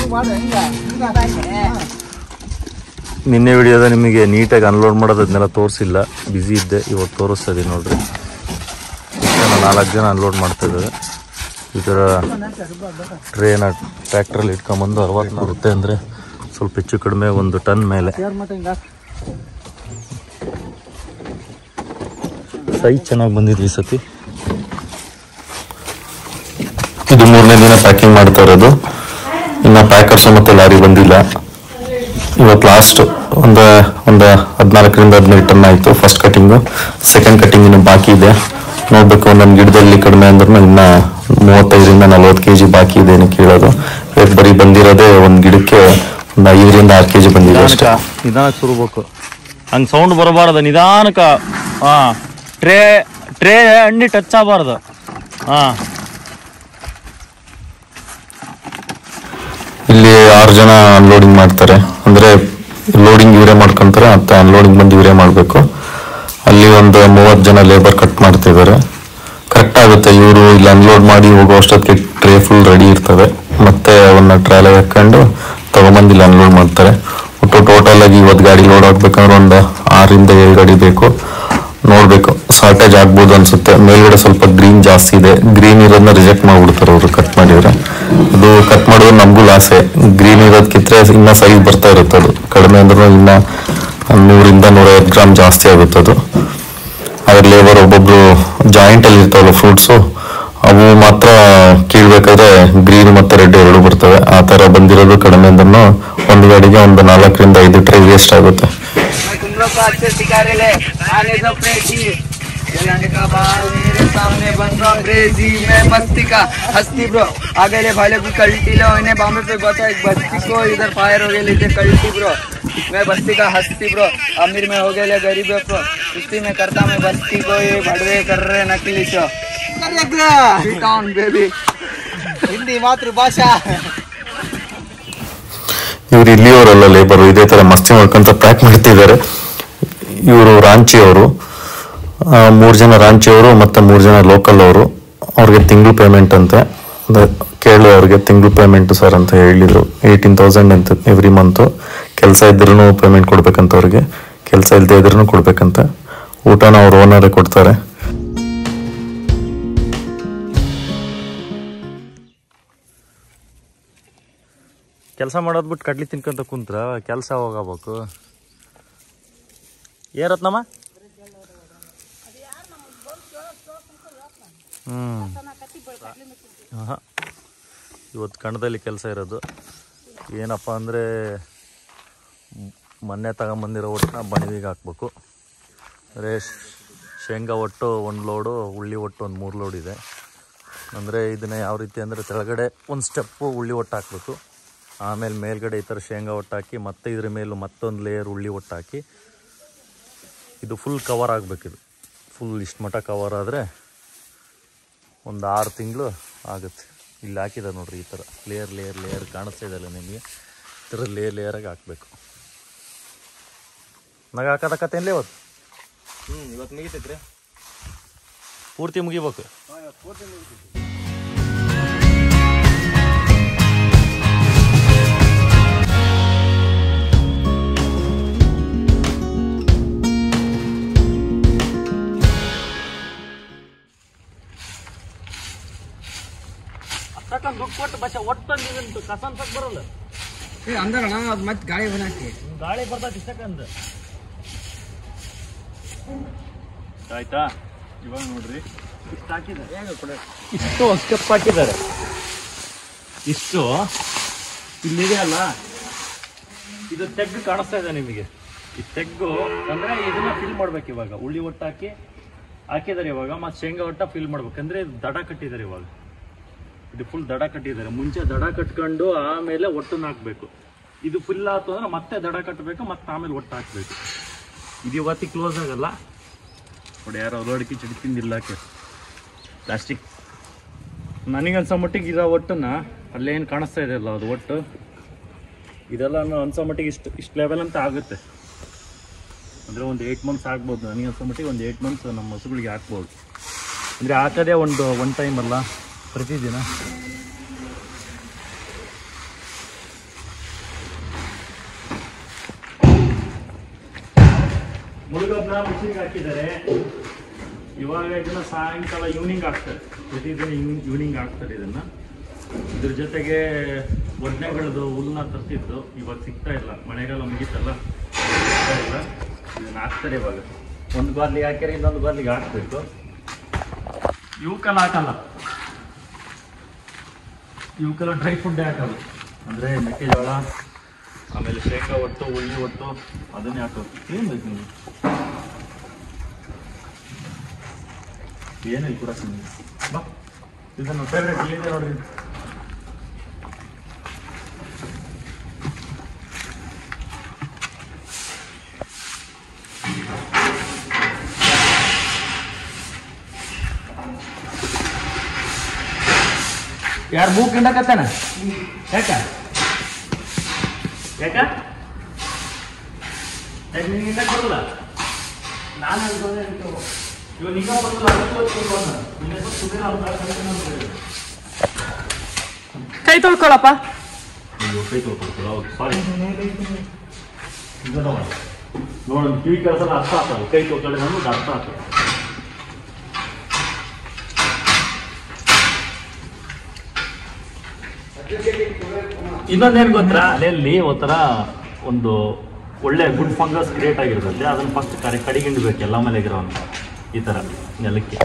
ನಿನ್ನೆ ವಿಡಿಯೋದ ನಿಮಗೆ ನೀಟಾಗಿ ಅನ್ಲೋಡ್ ಮಾಡೋದು ಅದನ್ನೆಲ್ಲ ತೋರಿಸಿಲ್ಲ ಬ್ಯುಸಿ ಇದ್ದೆ ಇವಾಗ ತೋರಿಸ್ತಾ ಇದೀನಿ ನೋಡ್ರಿ ಇಷ್ಟು ಜನ ನಾಲ್ಕು ಜನ ಅನ್ಲೋಡ್ ಮಾಡ್ತಾ ಇದ್ದಾರೆ ಈ ಥರ ಟ್ರೇನ ಟ್ರ್ಯಾಕ್ಟ್ರಲ್ಲಿ ಇಟ್ಕೊಂಬಂದು ಅರವತ್ತು ಬರುತ್ತೆ ಅಂದರೆ ಸ್ವಲ್ಪ ಹೆಚ್ಚು ಕಡಿಮೆ ಒಂದು ಟನ್ ಮೇಲೆ ಸೈಜ್ ಚೆನ್ನಾಗಿ ಬಂದಿದೆ ಈ ಸತಿ ಇದು ಮೂರನೇ ದಿನ ಪ್ಯಾಕಿಂಗ್ ಮಾಡ್ತಾ ಇರೋದು ಇನ್ನು ಪ್ಯಾಕರ್ಸ್ ಮತ್ತೆ ಲಾರಿ ಬಂದಿಲ್ಲ ಇವತ್ತು ಲಾಸ್ಟ್ ಒಂದು ಒಂದು ಹದಿನಾಲ್ಕರಿಂದ ಹದಿನೈದು ಟನ್ ಆಯಿತು ಫಸ್ಟ್ ಕಟಿಂಗು ಸೆಕೆಂಡ್ ಕಟಿಂಗ್ ಇನ್ನು ಬಾಕಿ ಇದೆ ನೋಡ್ಬೇಕು ಒಂದೊಂದು ಗಿಡದಲ್ಲಿ ಕಡಿಮೆ ಅಂದ್ರೂ ಇನ್ನ ಮೂವತ್ತೈದರಿಂದ ನಲ್ವತ್ತು ಕೆ ಜಿ ಬಾಕಿ ಇದೆ ಏನು ಕೇಳೋದು ಇವತ್ತು ಬರೀ ಬಂದಿರೋದೇ ಒಂದು ಗಿಡಕ್ಕೆ ಒಂದು ಐದರಿಂದ ಆರು ಕೆ ಜಿ ಬಂದಿದೆ ಅಷ್ಟೇ ನಿಧಾನಕ್ಕೆ ಸುರ್ಬೇಕು ಹಂಗೆ ಸೌಂಡ್ ಬರಬಾರ್ದು ನಿಧಾನಕ್ಕ ಹಾ ಟ್ರೇ ಟ್ರೇ ಹಣ್ಣಿ ಟಚ್ ಆಗಬಾರ್ದು ಹಾ ಇಲ್ಲಿ ಆರು ಜನ ಅನ್ಲೋಡಿಂಗ್ ಮಾಡ್ತಾರೆ ಅಂದ್ರೆ ಲೋಡಿಂಗ್ ಇವರೇ ಮಾಡ್ಕೊಂತಾರೆ ಮತ್ತೆ ಅನ್ಲೋಡಿಂಗ್ ಬಂದು ಇವರೇ ಮಾಡಬೇಕು ಅಲ್ಲಿ ಒಂದು ಮೂವತ್ತು ಜನ ಲೇಬರ್ ಕಟ್ ಮಾಡ್ತಿದ್ದಾರೆ ಕರೆಕ್ಟ್ ಆಗುತ್ತೆ ಇವರು ಇಲ್ಲಿ ಅನ್ಲೋಡ್ ಮಾಡಿ ಹೋಗೋ ಅಷ್ಟೊತ್ತಿಗೆ ಟ್ರೇ ಫುಲ್ ರೆಡಿ ಇರ್ತದೆ ಮತ್ತೆ ಅವನ್ನ ಟ್ರಾಲಿಗೆ ಹಾಕೊಂಡು ತಗೊಂಬಂದು ಇಲ್ಲಿ ಅನ್ಲೋಡ್ ಮಾಡ್ತಾರೆ ಒಟ್ಟು ಟೋಟಲ್ ಆಗಿ ಇವತ್ತು ಗಾಡಿ ಲೋಡ್ ಆಗ್ಬೇಕಂದ್ರೆ ಒಂದು ಆರರಿಂದ ಏಳು ಗಾಡಿ ಬೇಕು ನೋಡ್ಬೇಕು ಶಾರ್ಟೇಜ್ ಆಗ್ಬೋದು ಅನ್ಸುತ್ತೆ ಮೇಲ್ಗಡೆ ಸ್ವಲ್ಪ ಗ್ರೀನ್ ಜಾಸ್ತಿ ಇದೆ ಗ್ರೀನ್ ಇರೋದನ್ನ ರಿಜೆಕ್ಟ್ ಮಾಡ್ಬಿಡ್ತಾರೆ ಅವರು ಕಟ್ ಮಾಡಿದ್ರೆ ಅದು ಕಟ್ ಮಾಡಿದ್ರೆ ನಮಗೂ ಲಾಸೆ ಗ್ರೀನ್ ಇರೋದಕ್ಕಿಂತ ಇನ್ನ ಸೈಜ್ ಬರ್ತಾ ಇರುತ್ತೆ ಅದು ಕಡಿಮೆ ಅಂದ್ರೆ ಇನ್ನ ನೂರಿಂದ ನೂರೈವತ್ತು ಗ್ರಾಮ್ ಜಾಸ್ತಿ ಆಗುತ್ತೆ ಅದು ಅದ್ರ ಲೇಬರ್ ಒಬ್ಬೊಬ್ರು ಜಾಯಿಂಟ್ ಅಲ್ಲಿ ಇರ್ತಾವಲ್ಲ ಫ್ರೂಟ್ಸು ಅವು ಮಾತ್ರ ಕೀಳ್ಬೇಕಾದ್ರೆ ಗ್ರೀನ್ ಮತ್ತೆ ರೆಡ್ ಎರಡು ಬರ್ತವೆ ಆ ತರ ಬಂದಿರೋದು ಕಡಿಮೆ ಅಂದ್ರೂ ಒಂದು ಗಾಡಿಗೆ ಒಂದು ನಾಲ್ಕರಿಂದ ಐದು ಟ್ರೈ ವೇಸ್ಟ್ ಆಗುತ್ತೆ मैं तुम लोग को अच्छे सिखारे ले आने दो प्रेसी जाने का बाहर मेरे सामने बन रहा ब्रेजी मैं बस्ती का हस्ती ब्रो आगे ले भाले की कल्टी लो इन्हें बॉम्बे पे बचा एक बस्ती को इधर फायर हो गए लेते कल्टी ब्रो मैं बस्ती का हस्ती ब्रो अमीर में हो गए ले गरीब है ब्रो कुश्ती में करता मैं बस्ती को ये भड़वे कर रहे नकली शो कौन बेबी हिंदी मातृभाषा ಇವ್ರು ಇಲ್ಲಿಯವರಲ್ಲ ಲೇಬರ್ ಇದೇ ತರ ಮಸ್ತಿ ಮಾಡ್ಕೊಂತ ಪ್ಯಾಕ್ ಮಾಡ್ತಿದ್ದಾರೆ ಇವರು ರಾಂಚಿ ಅವರು ಮೂರು ಜನ ರಾಂಚಿ ಅವರು ಮತ್ತೆ ಮೂರು ಜನ ಲೋಕಲ್ ಅವರು ಅವ್ರಿಗೆ ತಿಂಗಳು ಪೇಮೆಂಟ್ ಅಂತೆ ಅಂದ್ರೆ ಕೇಳಿ ಅವ್ರಿಗೆ ತಿಂಗಳು ಪೇಮೆಂಟ್ ಸರ್ ಅಂತ ಹೇಳಿದ್ರು ಏಯ್ಟೀನ್ ತೌಸಂಡ್ ಅಂತ ಎವ್ರಿ ಮಂತು ಕೆಲಸ ಇದ್ರೂ ಪೇಮೆಂಟ್ ಕೊಡ್ಬೇಕಂತ ಅವ್ರಿಗೆ ಕೆಲಸ ಇಲ್ಲದೆ ಇದ್ರೂ ಕೊಡ್ಬೇಕಂತ ಊಟನ ಅವ್ರ ಓನರೇ ಕೊಡ್ತಾರೆ ಕೆಲಸ ಮಾಡೋದ್ ಬಿಟ್ಟು ಕಡ್ಲಿ ತಿನ್ಕೊಂತ ಕುಂತ್ರ ಕೆಲಸ ಹೋಗಬೇಕು ಏರತ್ನಮ್ಮ ಹ್ಮ್ ಆಹಾ. ಇವತ್ತು ಕಣದಲ್ಲಿ ಕೆಲಸ ಇರೋದು ಏನಪ್ಪ ಅಂದರೆ ಮೊನ್ನೆ ತಗೊಂಬಂದಿರೋ ಒಟ್ಟನ್ನ ಬಣವಿಗೆ ಹಾಕ್ಬೇಕು ಅಂದರೆ ಶೇಂಗಾ ಒಟ್ಟು ಒಂದು ಲೋಡು ಉಳ್ಳಿ ಒಟ್ಟು ಒಂದು ಮೂರು ಲೋಡ್ ಇದೆ ಅಂದರೆ ಇದನ್ನ ಯಾವ ರೀತಿ ಅಂದರೆ ಕೆಳಗಡೆ ಒಂದು ಸ್ಟೆಪ್ಪು ಉಳ್ಳಿ ಒಟ್ಟು ಹಾಕಬೇಕು ಆಮೇಲೆ ಮೇಲ್ಗಡೆ ಈ ಥರ ಶೇಂಗಾ ಒಟ್ಟು ಹಾಕಿ ಮತ್ತೆ ಇದ್ರ ಮೇಲೂ ಮತ್ತೊಂದು ಲೇಯರ್ ಉಳ್ಳಿ ಒಟ್ಟು ಹಾಕಿ ಇದು ಫುಲ್ ಕವರ್ ಆಗಬೇಕಿದು ಫುಲ್ ಇಷ್ಟು ಮಟ್ಟ ಕವರ್ ಆದರೆ ಒಂದು ಆರು ತಿಂಗಳು ಆಗುತ್ತೆ ಇಲ್ಲಿ ಹಾಕಿದ ನೋಡ್ರಿ ಈ ಥರ ಲೇಯರ್ ಲೇಯರ್ ಲೇಯರ್ ಕಾಣಿಸ್ತಾ ಇದೆಯಲ್ಲ ನಿಮಗೆ ಈ ಥರ ಲೇಯರ್ ಲೇಯರಾಗಿ ಹಾಕಬೇಕು ನಗ ಹಾಕೋದಕ್ಕತ್ತೇನ್ಲೇ ಇವತ್ತು ಹ್ಞೂ ಇವತ್ತು ಮುಗಿತೈತ್ರಿ ಪೂರ್ತಿ ಮುಗಿಬೇಕು ದುಡ್ಡು ಕೊಟ್ಟು ಬಚ್ಚ ಒಟ್ಟೊಂದು ಇದಂತು ಕಸ ಅನ್ಸಕ್ ಬರಲ್ಲ अंदर ना मत गाड़ी बना के ಗಾಳಿ ಬರ್ತೈತಿ ಇಷ್ಟಕ್ಕಂದ ಆಯ್ತಾ ಇವಾಗ ನೋಡ್ರಿ ಇಷ್ಟು ಹಾಕಿದ್ದಾರೆ ಇಷ್ಟು ಒಂದು ಸ್ಟೆಪ್ ಹಾಕಿದ್ದಾರೆ ಇಷ್ಟು ಇಲ್ಲಿದೆ ಅಲ್ಲ ಇದು ತೆಗ್ಗು ಕಾಣಿಸ್ತಾ ಇದೆ ನಿಮಗೆ ಈ ತೆಗ್ಗು ಅಂದ್ರೆ ಇದನ್ನ ಫಿಲ್ ಮಾಡ್ಬೇಕು ಇವಾಗ ಉಳ್ಳಿ ಒಟ್ಟು ಹಾಕಿ ಹಾಕಿದ್ದಾರೆ ಇವಾಗ ಮತ್ತೆ ಶೇಂಗಾ ಒಟ್ಟ ಫಿಲ್ ಮಾಡ್ಬೇಕಂದ್ರೆ ಇದು ದಡ ಕಟ್ಟಿದ್ದಾರೆ ಇವಾಗ ಇದು ಫುಲ್ ದಡ ಕಟ್ಟಿದ್ದಾರೆ ಮುಂಚೆ ದಡ ಕಟ್ಕೊಂಡು ಆಮೇಲೆ ಒಟ್ಟನ್ನ ಹಾಕ್ಬೇಕು ಇದು ಫುಲ್ ಆಯ್ತು ಅಂದ್ರೆ ಮತ್ತೆ ದಡ ಕಟ್ಟಬೇಕು ಮತ್ತೆ ಆಮೇಲೆ ಒಟ್ಟು ಹಾಕ್ಬೇಕು ಇದು ಇವತ್ತಿಗೆ ಕ್ಲೋಸ್ ಆಗಲ್ಲ ನೋಡಿ ಯಾರೋ ರೋಡ್ಕಿ ಚಡಿ ತಿಂದಿಲ್ಲಕ್ಕೆ ಪ್ಲಾಸ್ಟಿಕ್ ನನಗನ್ಸೋ ಮಟ್ಟಿಗೆ ಇರೋ ಒಟ್ಟನ್ನ ಅಲ್ಲೇನು ಕಾಣಿಸ್ತಾ ಇದೆಯಲ್ಲ ಅದು ಒಟ್ಟು ಇದೆಲ್ಲ ಅನ್ಸೋ ಮಟ್ಟಿಗೆ ಇಷ್ಟು ಇಷ್ಟು ಲೆವೆಲ್ ಅಂತ ಆಗುತ್ತೆ ಅಂದರೆ ಒಂದು ಏಯ್ಟ್ ಮಂತ್ಸ್ ಆಗ್ಬೋದು ನನಗೆ ಅನ್ಸೋ ಮಟ್ಟಿಗೆ ಒಂದು ಏಯ್ಟ್ ಮಂತ್ಸ್ ನಮ್ಮ ಹಸುಗಳಿಗೆ ಹಾಕ್ಬೋದು ಅಂದರೆ ಹಾಕೋದೇ ಒಂದು ಒನ್ ಟೈಮ್ ಅಲ್ಲ ಪ್ರತಿದಿನ ಇದನ್ನ ಮಿಷಿನ್ಗೆ ಹಾಕಿದ್ದಾರೆ ಇವಾಗ ಇದನ್ನ ಸಾಯಂಕಾಲ ಈವ್ನಿಂಗ್ ಹಾಕ್ತಾರೆ ಪ್ರತಿದಿನ ಈವ್ನಿಂಗ್ ಹಾಕ್ತಾರೆ ಇದನ್ನ ಇದ್ರ ಜೊತೆಗೆ ಒಡ್ನೆಗಳದ್ದು ಹುಲ್ಲನ್ನ ತರ್ತಿತ್ತು ಇವಾಗ ಸಿಗ್ತಾ ಇಲ್ಲ ಮಳೆಗಾಲ ಮುಗೀತಲ್ಲ ಸಿಗ್ತಾ ಇಲ್ಲ ಇದನ್ನ ಹಾಕ್ತಾರೆ ಇವಾಗ ಒಂದು ಬಾರ್ಲಿಗೆ ಹಾಕ್ಯಾರೆ ಇನ್ನೊಂದು ಬಾರ್ಲಿಗೆ ಹಾಕ್ಬೇಕು ಇವಕ್ಕೆಲ್ಲ ಹಾಕಲ್ಲ ಇವಕ್ಕೆಲ್ಲ ಡ್ರೈ ಫುಡ್ಡೇ ಹಾಕೋದು ಅಂದರೆ ಮೆಕ್ಕೆಜೋಳ ಆಮೇಲೆ ಶೇಂಗಾ ಒಟ್ಟು ಉಳ್ಳಿ ಒಟ್ಟು ಅದನ್ನೇ ಹಾಕೋದು ಏನು ಬೇಕು ನಿಮಗೆ ಏನಿಲ್ಲ ಕೂಡ ಸುಮ್ಮನೆ ಬಾ ಇದು ನನ್ನ ಫೇವ್ರೇಟ್ ಇಲ್ಲಿದೆ ನೋಡ್ರಿ ಯಾರು ಮೂಗ್ ಕಂಡಕತ್ತಾನ ಯಾಕ ಯಾಕ ಯಾಕೆ ನಿಂಗೆ ಹಿಂಡಕ್ ಬರಲ್ಲ ನಾನು ಅನ್ಕೊಂಡೆ ಇವಾಗ ನಿಗ ಬರಲ್ಲ ಅದಕ್ಕೆ ಓದ್ಕೊಂಡು ಬಂದ ನಿನ್ನ ಹೆಸರು ಸುಧೀರ ಅಂತ ಕರೀತಾನೆ ಅಂತ ಹೇಳಿದ್ರು. ಕೈ ತೊಳ್ಕೊಳಪ್ಪ ನೀವು ಕೈ ತೊಳ್ಕೊಳ್ತೀರ ಹೌದು ಸಾರಿ ಈಗ ನೋಡಿ ಕಿವಿ ಕೆಲಸ ಅರ್ಥ ಆಗ್ತದೆ ಕೈ ತೊಳ್ಕೊಳ್ಳಿ ನಮ್ಗೆ ಅರ್ಥ ಆಗ್ತದೆ ಇನ್ನೊಂದೇನು ಗೊತ್ತಾ ಅಲ್ಲೆಲ್ಲಿ ಒಂಥರ ಒಂದು ಒಳ್ಳೆ ಗುಡ್ ಫಂಗಸ್ ಕ್ರಿಯೇಟ್ ಆಗಿರ್ತದೆ ಅದನ್ನ ಫಸ್ಟ್ ಕಡೆ ಕಡಿಗಿಂಡ್ಬೇಕು ಎಲ್ಲ ಮೇಲೆ ಇರೋನು ಈ ಥರ ನೆಲಕ್ಕೆ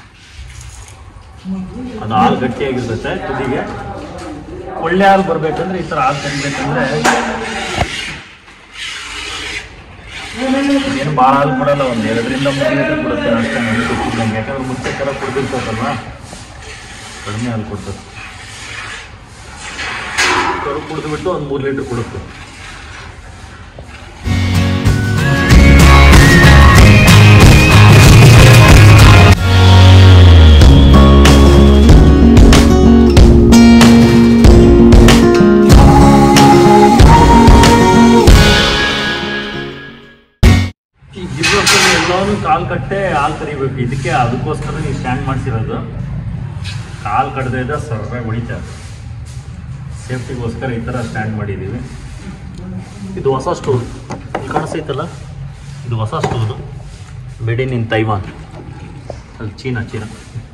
ಅದು ಹಾಲು ಗಟ್ಟಿಯಾಗಿರ್ತೈತೆ ತುದಿಗೆ ಒಳ್ಳೆ ಹಾಲು ಬರ್ಬೇಕಂದ್ರೆ ಈ ಥರ ಹಾಲು ಕರಿಬೇಕಂದ್ರೆ ಏನು ಭಾಳ ಹಾಲು ಕೊಡಲ್ಲ ಒಂದು ಎರಡರಿಂದ ಮೂರು ಲೀಟರ್ ಕೊಡುತ್ತೆ ಅಷ್ಟೇ ನನಗೆ ಗೊತ್ತಿದ್ದಂಗೆ ಯಾಕಂದ್ರೆ ಮುಂಚೆ ಥರ ಕುಡ್ದಿರ್ತದಲ್ವ ಕಡಿಮೆ ಹಾಲು ಕೊಡ್ತದೆ ಕರು ಕುಡಿದು ಬಿಟ್ಟು ಒಂದು ಮೂರು ಲೀಟರ್ ಕೊಡುತ್ತೆ ಈ ಗಿಬ್ಬರ್ಸಲ್ಲಿ ಎಲ್ಲಾನು ಕಾಲು ಕಟ್ಟೆ ಹಾಲು ಕರಿಬೇಕು ಇದಕ್ಕೆ ಅದಕ್ಕೋಸ್ಕರ ನೀವು ಸ್ಟ್ಯಾಂಡ್ ಮಾಡಿಸಿರೋದು ಕಾಲು ಕಡ್ದೇ ಇದ್ದ ಸರ್ರೆ ಹೊಡಿತಾರೆ ಸೇಫ್ಟಿಗೋಸ್ಕರ ಈ ಥರ ಸ್ಟ್ಯಾಂಡ್ ಮಾಡಿದ್ದೀವಿ ಇದು ಹೊಸ ಸ್ಟೂಲ್ ಇಲ್ಲಿ ಕಾಣಿಸ್ತೈತಲ್ಲ ಇದು ಹೊಸ stool made in in Taiwan ಅಲ್ಲಿ ಚೀನಾ ಚೀನಾ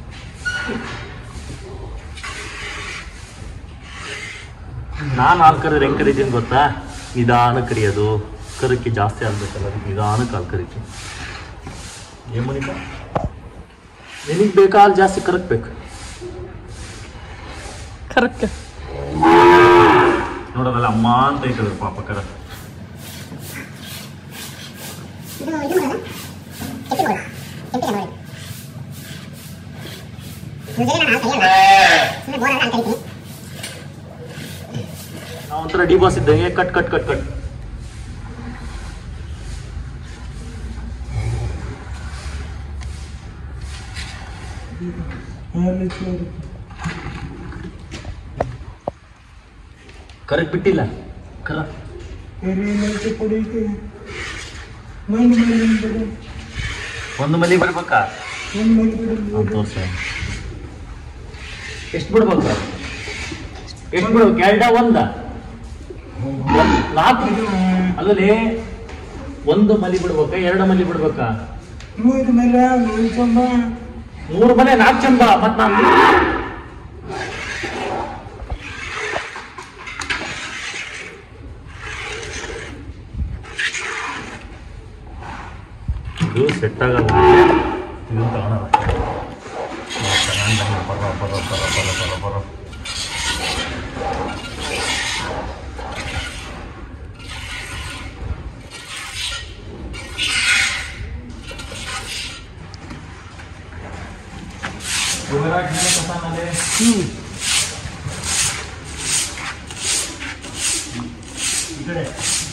ನಾನು ಹಾಲು ಕರೆದ್ರೆ ಹೆಂಗೆ ಕರಿತೀನಿ ಗೊತ್ತಾ ನಿಧಾನಕ್ಕೆ ಕರಿಯೋದು ಕರಕ್ಕೆ ಜಾಸ್ತಿ ಆಗಬೇಕಲ್ಲ ಅದಕ್ಕೆ ನಿಧಾನಕ್ಕೆ ಹಾಲು ಕರಿತೀನಿ ಏನು ಮನಿಕ ನಿನಗೆ ಬೇಕಾ ಹಾಲು ಜಾಸ್ತಿ ಕರಕ್ಬೇಕು ಕರಕ್ಕೆ ನೋಡೋದಲ್ಲ ಅಮ್ಮ ಅಂತ ಇಟ್ಟಿದ್ರು ಪಾಪ ಕರ ನಾವು ಒಂಥರ ಡಿ ಬಾಸ್ ಇದ್ದಂಗೆ ಕಟ್ ಕಟ್ ಕಟ್ ಕಟ್ ಕರಕ್ ಬಿಟ್ಟಿಲ್ಲ ಕರ ಒಂದು ಮಲಿ ಬರ್ಬೇಕಾ ತೋರ್ಸ ಎಷ್ಟು ಬಿಡ್ಬೇಕು ಎಷ್ಟು ಬಿಡ್ಬೇಕು ಎರಡ ಒಂದ ಒಂದ್- ನಾಲ್ಕು ಅಲ್ಲಲ್ಲಿ ಒಂದು ಮಲಿ ಬಿಡ್ಬೇಕಾ ಎರಡು ಮಲಿ ಬಿಡ್ಬೇಕಾ ಮೂರು ಮನೆ ನಾಲ್ಕು ಚಂಬ ಮತ್ ನಾನು ಇದು ಸೆಟ್ ಆಗಲ್ಲ ಇದು ತಗೊಳಲ್ಲ ಚೆನ್ನಾಗಿ ಬರ ಬರ ಬರ ಬರ ಬರ ಬರ ಈ ಕಡೆ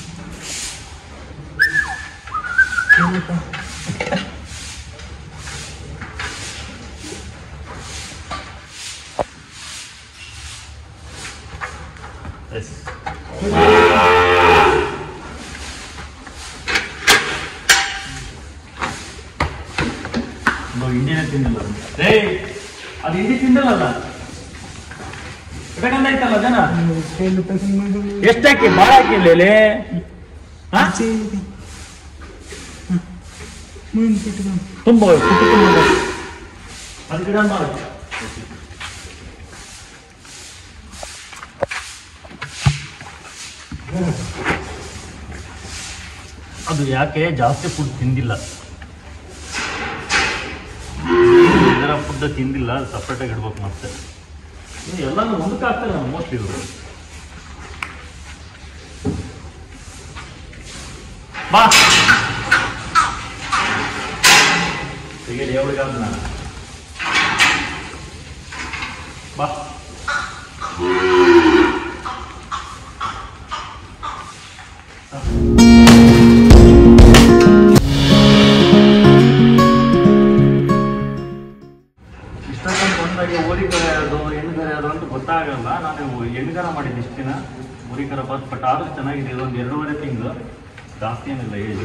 ಎಸ್ ಇಂಡಿಯನ್ ತಿನ್ನಲ್ಲ ರೇ ಅದು ಹಿಂಡಿ ತಿನ್ನಲ್ಲ ಬೇಕಂತ ಐತಲ್ಲ ಜನ ಎಷ್ಟು ಹಾಕಿ ಭಾಳ ಹಾಕಿಲ್ಲ ಇಲ್ಲಿ ಹಾ ತುಂಬ ಪುಟ್ಟ ತುಂಬ ಅದು ಗಿಡ ಮಾಡು ಅದು ಯಾಕೆ ಜಾಸ್ತಿ ಫುಡ್ ತಿಂದಿಲ್ಲ ಇದರ ಫುಡ್ ತಿಂದಿಲ್ಲ ಸಪ್ರೇಟಾಗಿ ಇಡ್ಬೇಕು ಮತ್ತೆ ಇನ್ನು ಎಲ್ಲಾನು ಒಂದಕ್ಕೆ ಆಗ್ತಾರೆ ನಾವು ಮೋಸ್ಟ್ಲಿ ಇವರು ಬಾ ತೆಗೀರಿ ಎವಳಿಗೆ ಅದನ್ನ ಬಾ ಇಷ್ಟೊಂದು ಬಂದಾಗ ಊರಿಕರೆ ಅದು ಹೆಣ್ಗರೆ ಅದು ಅಂತ ಗೊತ್ತಾಗಲ್ಲ ನಾನು ಹೆಣ್ಗರ ಮಾಡಿದ್ದು ಇಷ್ಟು ದಿನ ಊರಿಕರ ಬಸ್ ಬಟ್ ಆದ್ರೂ ಚೆನ್ನಾಗಿದೆ ಇದೊಂದು ಎರಡೂವರೆ ತಿಂಗಳು ಜಾಸ್ತಿ ಏನಿಲ್ಲ ಏಜ್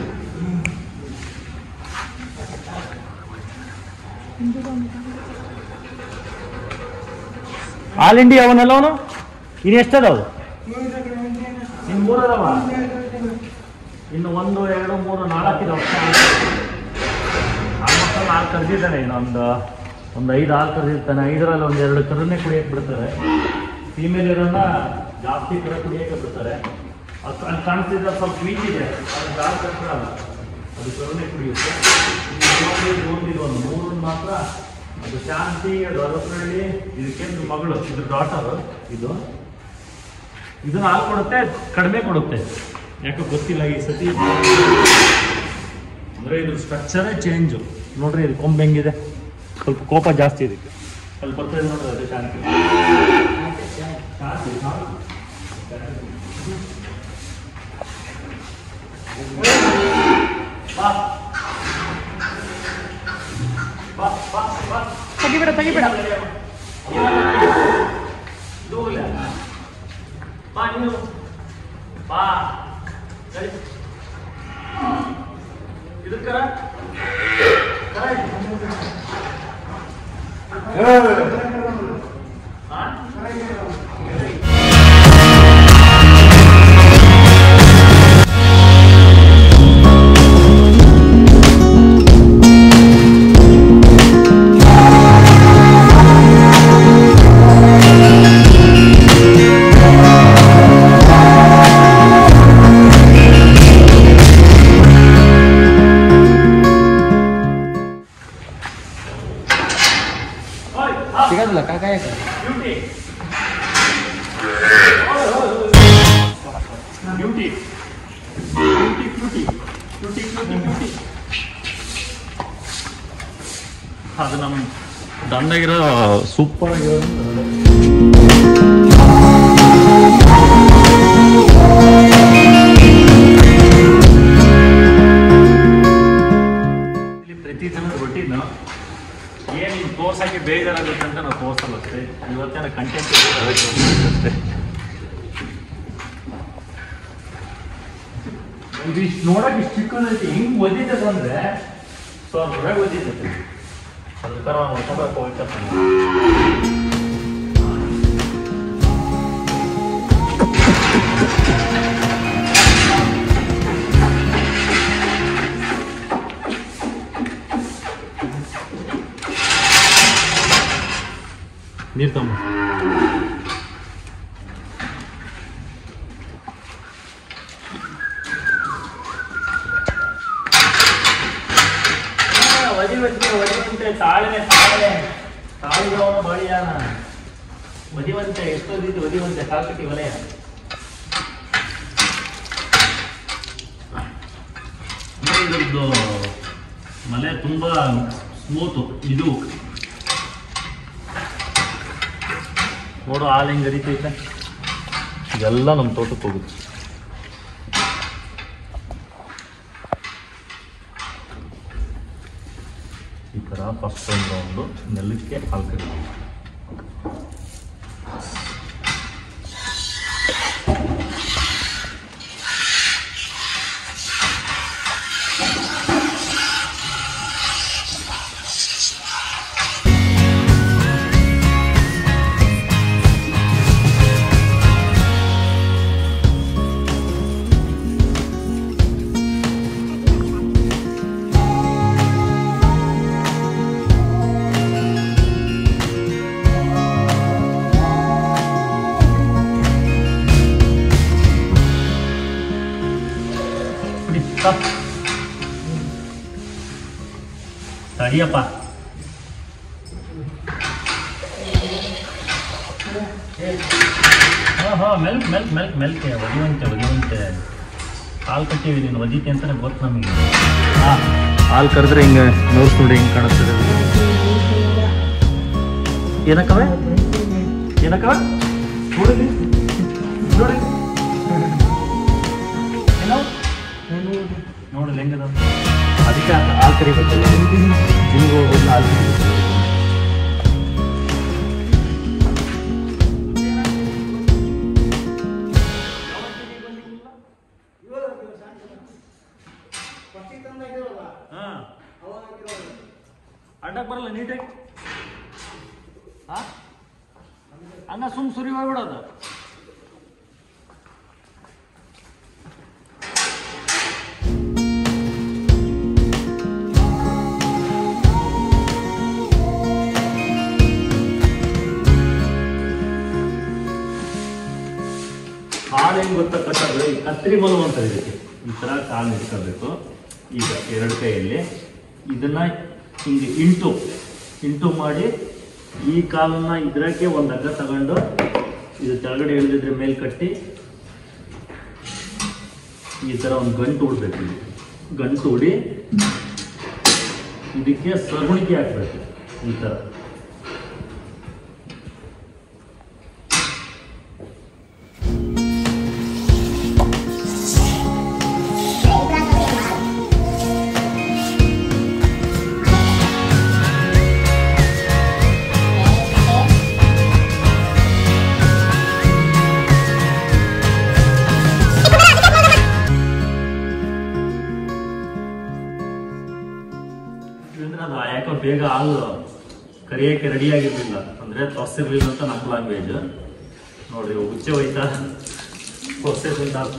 ಆಲ್ ಇಂಡಿಯಾ ಅವನಲ್ಲ ಅವನು ಇನ್ನು ಎಷ್ಟದಾವು ಇನ್ನು ಮೂರದವ ಇನ್ನು ಒಂದು ಎರಡು ಮೂರು ನಾಲ್ಕು ಇದಾವ ಆಲ್ಮೋಸ್ಟ್ ನಾಲ್ಕು ಕರೆದಿದ್ದಾನೆ ಇನ್ನೊಂದು ಒಂದು ಐದು ಆರು ಕರೆದಿರ್ತಾನೆ ಐದರಲ್ಲಿ ಒಂದು ಎರಡು ಕರನ್ನೇ ಕುಡಿಯಕ್ಕೆ ಬಿಡ್ತಾರೆ ಫೀಮೇಲ್ ಇರೋನ್ನ ಜಾಸ್ತಿ ಕರ ಕುಡಿಯಕ್ಕೆ ಬಿಡ್ತಾರೆ ಅದು ಅಲ್ಲಿ ಕಾಣಿಸ್ತಿದ್ರೆ ಸ್ವಲ್ಪ ವೀಕ್ ಇದೆ ಅದು ಜಾಸ್ತಿ ಕರ್ಕೊಳ್ಳಲ್ಲ ಅದು ಕರುಣೆ ಕುಡಿಯುತ್ತೆ ಇದು ಇನ್ನೊಂದು, ಇದು ಒಂದು, ಇದು ಒಂದು ಮೂರನ್ನು ಮಾತ್ರ ಅದು ಶಾಂತಿ ಅದು ಅರಸರಳ್ಳಿ ಇದಕ್ಕೆಂದು ಮಗಳು ಇದು ಡಾಟರ್ ಇದು ಇದನ್ನ ಹಾಲು ಕೊಡುತ್ತೆ ಕಡಿಮೆ ಕೊಡುತ್ತೆ ಯಾಕೆ ಗೊತ್ತಿಲ್ಲ ಈ ಸತಿ ಅಂದ್ರೆ ಇದು ಸ್ಟ್ರಕ್ಚರೇ ಚೇಂಜು ನೋಡ್ರಿ ಇದು ಕೊಂಬ್ ಹೆಂಗಿದೆ ಸ್ವಲ್ಪ ಕೋಪ ಜಾಸ್ತಿ ಇದಕ್ಕೆ ಅಲ್ಲಿ ಬರ್ತದೆ ನೋಡ್ರಿ ಅದು ಶಾಂತಿ ಶಾಂತಿ, ಶಾಂತಿ. ಬಾ. ಬಾ, ಬಾ, ಬಾ. ತೆಗಿಬೇಡ ತೆಗಿಬೇಡ ಇದು ಇಲ್ಲ. ಬಾ ನೀನು ಬಾ ಸರಿ ಇದಕ್ಕರ ಕರ ಇದು. ಹಾ? ಓಯ್, ಹಾ. ಸಿಗೋದಿಲ್ಲ ಕಾಕಾಯ beauty beauty beauty beauty beauty beauty beauty ಅದು ನಮ್ಮ ದಂಡಗಿರೋ ಸೂಪರ್ ಆಗಿರೋ ಇಲ್ಲಿ ಪ್ರತಿ ದಿನದ ರೊಟೀನು ಏನು ಹಿಂಗೆ ತೋರ್ಸಕ್ಕೆ ಬೇಜಾರಾಗುತ್ತೆ ಅಂತ ನಾವು ತೋರ್ಸಲ್ಲ ಅಷ್ಟೇ ಇವತ್ತೇನ ಕಂಟೆಂಟ್ ಅಷ್ಟೇ ಇದು ಇಷ್ಟು ನೋಡಕ್ಕೆ ಇಷ್ಟು ಚಿಕ್ಕದೈತಿ ಹಿಂಗೆ ಓದಿದ್ದದು ಅಂದ್ರೆ ಸೊ ಹೊರಗೆ ಓದಿದ್ದೈತಿ ಅದಕ್ಕಾರ ಹೊಸಬೇಕು ಹೋಗ್ತಾರೆ ನೀರು ತಮ್ಮ ವದಿ ವದಿ ವದಿವಂತೆ ತಾಳ್ಮೆ ತಾಳ್ಮೆ ತಾಳಿದವನು ಬಳಿಯಾನ ವದಿವಂತೆ ಎಷ್ಟೊಂದಿದ್ದು ವದಿವಂತೆ ಸಾಕಟಿ ವಲಯ ನೋಡಿ ಇದ್ರದ್ದು ಮಲೆ ತುಂಬಾ ಸ್ಮೂತು ಇದು ನೋಡು ಹಾಲು ಹೆಂಗೆ ಹರಿತೈತೆ ಇದೆಲ್ಲ ನಮ್ಮ ತೋಟಕ್ಕೆ ಹೋಗುತ್ತೆ ಈ ಥರ ಫಸ್ಟ್ ಒಂದು ರೌಂಡು ನೆಲಕ್ಕೆ ಹಾಲು ಕರಿತೀವಿ ಸ್ಟಾಪ್ ತಡಿಯಪ್ಪ ಹಾಂ ಹಾಂ ಮೆಲ್ಕ್ ಮೆಲ್ಕ್ ಮೆಲ್ಕ್ ಮೆಲ್ಕ್ ಒದಿವಂತೆ ಒದಿವಂತೆ ಹಾಲು ಕಟ್ಟಿವಿ ನೀನು ಒದಿತಿ ಅಂತಾನೆ ಗೊತ್ತು ನಮಗೆ ಹಾಂ ಹಾಲು ಕರೆದ್ರೆ ಹಿಂಗೆ ನೋಡ್ಸ್ ನೋಡಿ ಹಿಂಗೆ ಕಾಣಿಸ್ತದೆ ಏನಕ್ಕವೆ ಏನಕ್ಕವ ನೋಡಿದ್ರಿ ನೋಡಿ ಏನೋ ನೋಡಲ್ಲ ಹೆಂಗದ ಅದಕ್ಕೆ ಹಾಲು ಕರಿಬೇಕು ಜಿಮ್ಗೆ ಹೋಗೋದು ಹಾಲು ಕರಿಬೇಕು ಹಾ ಅಡ್ಡಕ್ಕೆ ಬರಲ್ಲ ನೀಟಾಗಿ ಹಾ ಅನ್ನ ಸುಮ್ ಸುರಿ ಹೋಗ್ಬಿಡೋದು ಕಾಲು ಹೆಂಗ್ ಗೊತ್ತಾ ಕಟ್ಟೋದು ಈ ಕತ್ರಿ ಬಲು ಅಂತ ಇದಕ್ಕೆ ಈ ತರ ಕಾಲು ಇಟ್ಕೋಬೇಕು ಈಗ ಎರಡು ಕೈಯಲ್ಲಿ ಇದನ್ನ ಹಿಂಗೆ ಇಂಟು ಇಂಟು ಮಾಡಿ ಈ ಕಾಲನ್ನ ಇದ್ರಾಗೆ ಒಂದು ಹಗ್ಗ ತಗೊಂಡು ಇದು ಕೆಳಗಡೆ ಇಳಿದಿದ್ರೆ ಮೇಲೆ ಕಟ್ಟಿ ಈ ತರ ಒಂದು ಗಂಟು ಉಡ್ಬೇಕು ಇಲ್ಲಿ ಗಂಟು ಉಡಿ ಇದಕ್ಕೆ ಸಗುಣಿಕೆ ಹಾಕ್ಬೇಕು ಈ ತರ ಅಂದ್ರೆ ಅದು ಯಾಕೋ ಬೇಗ ಹಾಲು ಕರಿಯಕ್ಕೆ ರೆಡಿ ಆಗಿರ್ಲಿಲ್ಲ ಅಂದ್ರೆ ತೊರ್ಸಿರ್ಲಿಲ್ಲ ಅಂತ ನಮ್ಮ ಲ್ಯಾಂಗ್ವೇಜ್ ನೋಡ್ರಿ ಉಚ್ಚೆ ಹೋಯ್ತಾ ಪ್ರೊಸೆಸ್ ಅಂತ ಅರ್ಥ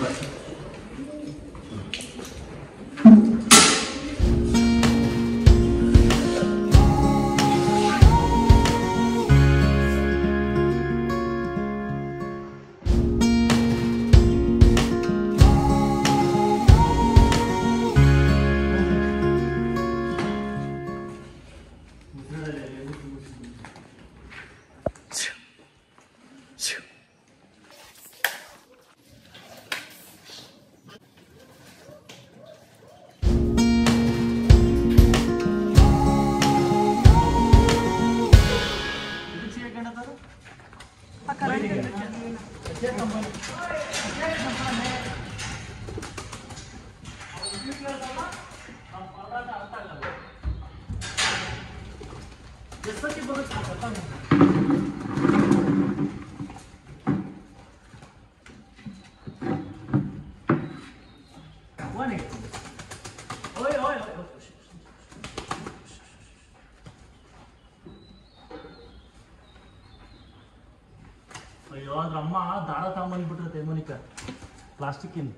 ಅಯ್ಯೋ ಅದ್ರ ಅಮ್ಮ ದಾರ ತಗೊಂಬಂದ್ಬಿಟ್ರೆ ತೇಮನಿಕ ಪ್ಲಾಸ್ಟಿಕ್ಕಿನ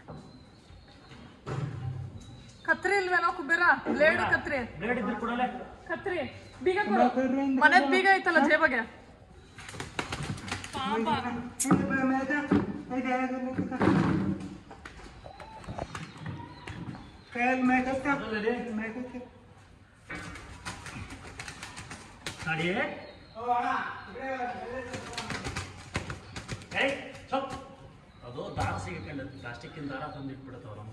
ಕತ್ರಿ ಇಲ್ವೇನೋ ಕುಬೇರ ಬ್ಲೇಡ್ ಕತ್ರಿ ಬ್ಲೇಡ್ ಇದ್ರೆ ಕೊಡಲೆ ಕತ್ರಿ ಬೀಗ ಕೊಡು ಮನೆದ್ ಬೀಗ ಐತಲ್ಲ ಜೇಬಗೆ ಪಾಪ ಗಾಡಿ ಏಯ್ ಚಪ್ ಅದು ದಾರ ಸಿಗಕೊಂಡದ್ದು ಪ್ಲಾಸ್ಟಿಕ್ಕಿನ ದಾರ ತಂದಿಟ್ಬಿಡತ್ತವ ನಮ್ಮ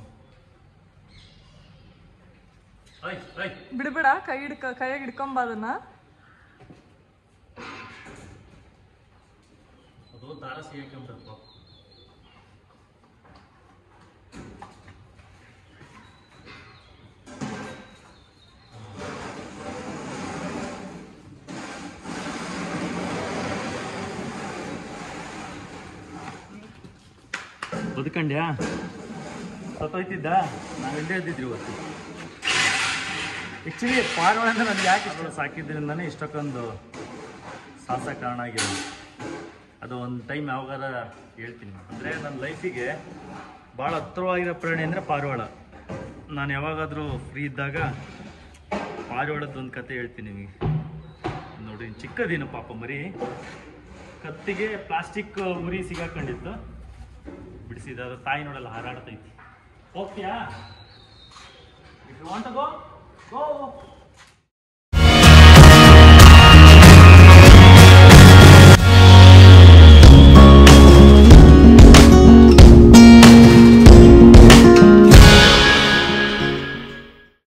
ಐ ಐ ಬಿಡ್ಬೇಡ ಕೈ ಹಿಡ್ಕ ಕೈಯಾಗ ಹಿಡ್ಕೊಂಬ ಅದನ್ನ ಅದು ದಾರ ಸಿಗಕೊಂಡ್ಬಿಡತ್ತವ ಬದುಕಂಡ್ಯಾ ಸತ್ತೋಯ್ತಿದ್ದ ನಾವು ಇಲ್ಲೇ ಇದ್ದಿದ್ರಿ ಇವತ್ತು ಆ್ಯಕ್ಚುಲಿ ಪಾರಿವಾಳ ಅಂದ್ರೆ ನನಗೆ ಯಾಕೆ ಇಷ್ಟ ಸಾಕಿದ್ರಿಂದನೇ ಇಷ್ಟಕ್ಕೊಂದು ಸಾಹಸ ಕಾರಣ ಆಗಿರೋದು ಅದು ಒಂದು ಟೈಮ್ ಯಾವಾಗಾರ ಹೇಳ್ತೀನಿ ಅಂದರೆ ನನ್ನ ಲೈಫಿಗೆ ಭಾಳ ಹತ್ತಿರವಾಗಿರೋ ಪ್ರಾಣಿ ಅಂದರೆ ಪಾರಿವಾಳ ನಾನು ಯಾವಾಗಾದರೂ ಫ್ರೀ ಇದ್ದಾಗ ಪಾರಿವಾಳದ ಒಂದು ಕತೆ ಹೇಳ್ತೀನಿ ನಿಮಗೆ ನೋಡಿ ಚಿಕ್ಕದೇನು ಪಾಪ ಮರಿ ಕತ್ತಿಗೆ ಪ್ಲಾಸ್ಟಿಕ್ ಉರಿ ಸಿಗಾಕೊಂಡಿತ್ತು ಬಿಡಿಸಿದ ಅದು ತಾಯಿ ನೋಡಲ್ಲ ಹಾರಾಡ್ತೈತಿ ಹೋಗ್ತೀಯಾ You want to go? Go.